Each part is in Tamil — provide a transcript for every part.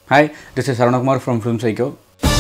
Hi, this is Saranagumar from Film Psycho.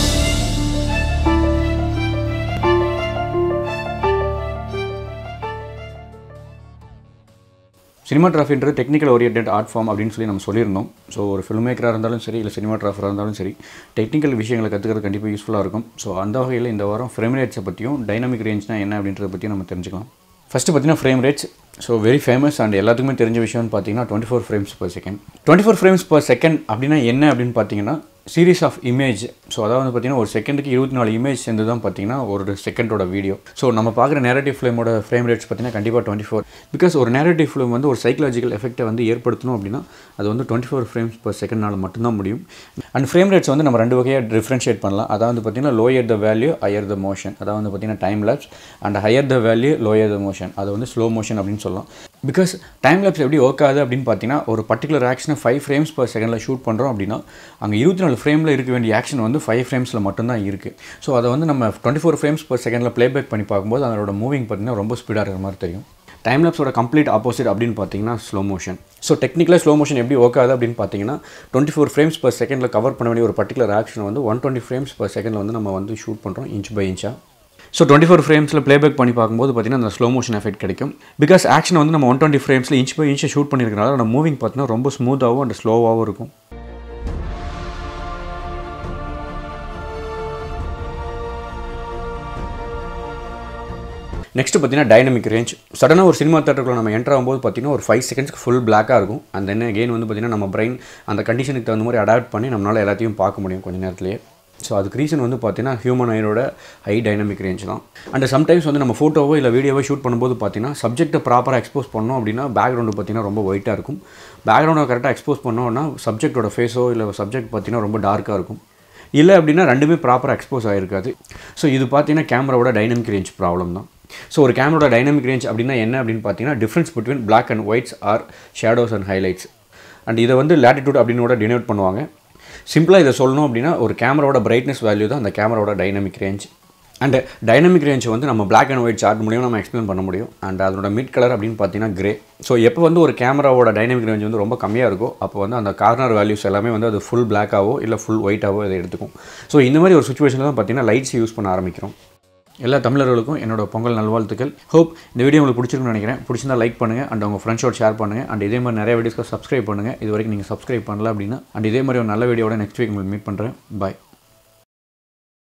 சினிமாட்ராஃபின்றது டெக்னிக்கல் ஓரியன்ட் ஆர்ட் ஃபார்ம் அப்படின்னு சொல்லி நம்ம சொல்லியிருந்தோம் ஸோ ஒரு ஃபில்ம் மேக்கராக இருந்தாலும் சரி இல்லை சினிமாட்ராஃபராக இருந்தாலும் சரி டெக்னிக்கல் விஷயங்களை கற்றுக்கிறது கண்டிப்பாக யூஸ்ஃபுல்லாக இருக்கும் ஸோ அந்த வகையில் இந்த வாரம் ஃப்ரேம் ரேட்ஸை பற்றியும் டைனமிக் ரேஞ்ச்னா என்ன அப்படின்றத பற்றியும் நம்ம தெரிஞ்சுக்கலாம் ஃபஸ்ட்டு பார்த்தீங்கன்னா frame rates so very famous and எல்லாத்துக்குமே தெரிஞ்ச விஷயம்னு பார்த்தீங்கன்னா twenty four frames per second twenty four frames per second அப்படின்னா என்ன அப்படின்னு பார்த்தீங்கன்னா சீரிஸ் ஆஃப் இமேஜ் ஸோ அதாவது பார்த்தீங்கன்னா ஒரு செகண்டுக்கு இருபத்தி நாலு இமேஜ் சேர்ந்து தான் பார்த்தீங்கன்னா ஒரு செகண்டோட வீடியோ ஸோ நம்ம பார்க்குற நேரட்டிவ் ஃபிலிமோட ஃப்ரேம் ரேட்ஸ் பார்த்தீங்கன்னா கண்டிப்பாக டுவெண்ட்டி ஃபோர் பிகாஸ் ஒரு நேரட்டிவ் ஃபிலிம் வந்து ஒரு சைக்கலாஜிக்கல் எஃபெக்ட்டை வந்து ஏற்படுத்தணும் அப்படின்னா அது வந்து டுவெண்ட்டி ஃபோர் ஃப்ரேம்ஸ் பர் செகண்ட்னால மட்டும்தான் முடியும் அண்ட் ஃப்ரேம் ரேட்ஸ் வந்து நம்ம ரெண்டு வகையாக டிஃப்ரென்ஷியேட் பண்ணலாம் அதாவது பார்த்தீங்கன்னா lower the value higher the motion அதாவது வந்து பார்த்தீங்கன்னா time lapse and higher the value lower the motion அது வந்து ஸ்லோ மோஷன் அப்படின்னு சொல்லலாம் பிகாஸ் டைம் லேப்ஸ் எப்படி ஒர்க் ஆகுது அப்படின்னு பார்த்தீங்கன்னா ஒரு பர்டிகுலர் ஆக்ஷனை ஃபைவ் ஃப்ரேம்ஸ் பர் செகண்டில் ஷூட் பண்ணுறோம் அப்படின்னா அங்கே இருபத்தி நாலு ஃப்ரேமில் இருக்க வேண்டிய ஆக்ஷன் வந்து ஃபைவ் ஃப்ரேம்ஸில் மட்டும்தான் இருக்குது ஸோ அதை வந்து நம்ம டுவெண்ட்டி ஃபோர் ஃப்ரேம்ஸ் பர் செகண்டில் ப்ளேபேக் பண்ணி பார்க்கும்போது அதோட மூவிங் பார்த்தீங்கன்னா ரொம்ப ஸ்பீடாக இருக்கிற மாதிரி தெரியும் டைம் லேப்ஸோட கம்ப்ளீட் ஆப்போசிட் அப்படின்னு பார்த்தீங்கன்னா ஸ்லோ மோஷன் ஸோ டெக்னிக்கலாக ஸ்லோ மோஷன் எப்படி ஒர்க் ஆகுது அப்படின்னு பார்த்தீங்கன்னா டுவெண்ட்டி ஃபோர் ஃப்ரேம்ஸ் பர் செகண்டில் கவர் பண்ண வேண்டிய ஒரு பர்டிகுலர் ஆக்ஷன் வந்து ஒன் டுவெண்ட்டி ஃப்ரேம்ஸ் பர் செகண்டில் வந்து நம்ம வந்து ஷூட் பண்ணுறோம் இன்ச் பை இன்ச்சாக ஸோ டுவெண்ட்டி ஃபோர் ஃப்ரேம்ஸில் ப்ளேபேக் பண்ணி பார்க்கும்போது பார்த்தீங்கன்னா அந்த ஸ்லோ மோஷன் எஃபெக்ட் கிடைக்கும் பிகாஸ் ஆக்ஷன் வந்து நம்ம ஒன் டுவெண்ட்டி ஃப்ரேம்ஸில் இன்ச் பை இன்ச் ஷூட் பண்ணியிருக்கனால அந்த மூவிங் பார்த்தீங்கன்னா ரொம்ப ஸ்மூத்தாகவும் அண்ட் ஸ்லோவாகவும் இருக்கும் நெக்ஸ்ட் பார்த்தீங்கன்னா டைனமிக் ரேஞ்ச் சடனாக ஒரு சினிமா தேட்டருக்குள்ள நம்ம என்டர் ஆகும்போது பார்த்தீங்கன்னா ஒரு ஃபைவ் செகண்ட்ஸ்க்கு ஃபுல் பிளாக்காக இருக்கும் அண்ட் தென் அகெயின் வந்து பார்த்தீங்கன்னா நம்ம பிரெயின் அந்த கண்டிஷனுக்கு தகுந்த மாதிரி அடாப்ட் பண்ணி நம்மளால் எல்லாத்தையும் பார்க்க முடியும் கொஞ்ச நேரத்துலேயே ஸோ அதுக்கு ரீசன் வந்து பார்த்தீங்கன்னா ஹியூமன் ஐரோட ஹை டைனமிக் ரேஞ்ச் தான் அண்ட் சம்டைம்ஸ் வந்து நம்ம ஃபோட்டோவோ இல்லை வீடியோவோ ஷூட் பண்ணும்போது பார்த்தீங்கன்னா சப்ஜெக்ட்டை ப்ராப்பராக எக்ஸ்போஸ் பண்ணோம் அப்படின்னா பேக்ரவுண்டு பார்த்தீங்கன்னா ரொம்ப ஒயிட்டாக இருக்கும் பேக்ரவுண்டை கரெக்டாக எக்ஸ்போஸ் பண்ணோம்னா சப்ஜெக்டோட ஃபேஸோ இல்லை சப்ஜெக்ட் பார்த்தீங்கன்னா ரொம்ப டார்க்காக இருக்கும் இல்லை அப்படின்னா ரெண்டுமே ப்ராப்பராக எக்ஸ்போஸ் ஆகிருக்காது ஸோ இது பார்த்தீங்கன்னா கேமராவோட டைனமிக் ரேஞ்ச் ப்ராப்ளம் தான் ஸோ ஒரு கேமரோட டைனமிக் ரேஞ்ச் அப்படின்னா என்ன அப்படின்னு பார்த்தீங்கன்னா difference between black and whites or shadows and highlights and இதை வந்து லேட்டிடியூட் அப்படின்னு டினோட் பண்ணுவாங்க சிம்பிளாக இதை சொல்லணும் அப்படின்னா ஒரு கேமராவோட பிரைட்னஸ் வேல்யூ தான் அந்த கேமராவோட டைனமிக் ரேஞ்ச் அண்ட் டைனமிக் ரேஞ்சை வந்து நம்ம பிளாக் அண்ட் ஒயிட் சார்ட் மூலியம் நம்ம எக்ஸ்பிளைன் பண்ண முடியும் அண்ட் அதோட மிட் கலர் அப்படின்னு பார்த்தீங்கன்னா கிரே ஸோ எப்போ வந்து ஒரு கேமராவோட டைனமிக் ரேஞ்ச் வந்து ரொம்ப கம்மியாக இருக்கும் அப்போ வந்து அந்த கார்னர் வேல்யூஸ் எல்லாமே வந்து அது ஃபுல் பிளாக்காவோ இல்லை ஃபுல் ஒயிட்டாவோ இதை எடுத்துக்கும் ஸோ இந்த மாதிரி ஒரு சுச்சுவேஷனில் தான் பார்த்தீங்கன்னா லைட்ஸ் யூஸ் பண்ண ஆரம்பிக்கிறோம் எல்லா தமிழர்களுக்கும் என்னோட பொங்கல் நல்வாழ்த்துக்கள் ஹோப் இந்த வீடியோ உங்களுக்கு பிடிச்சிருக்குன்னு நினைக்கிறேன் பிடிச்சிருந்தா லைக் பண்ணுங்கள் அண்ட் உங்கள் ஃப்ரெண்ட்ஸோட ஷேர் பண்ணுங்கள் அண்ட் இதே மாதிரி நிறைய வீடியோஸ்க்கு சப்ஸ்கிரைப் பண்ணுங்கள் இது வரைக்கும் நீங்கள் சப்ஸ்கிரைப் பண்ணல அப்படின்னா அண்ட் இதே மாதிரி ஒரு நல்ல வீடியோட நெக்ஸ்ட் வீக் உங்களுக்கு மீட் பண்ணுறேன் பாய்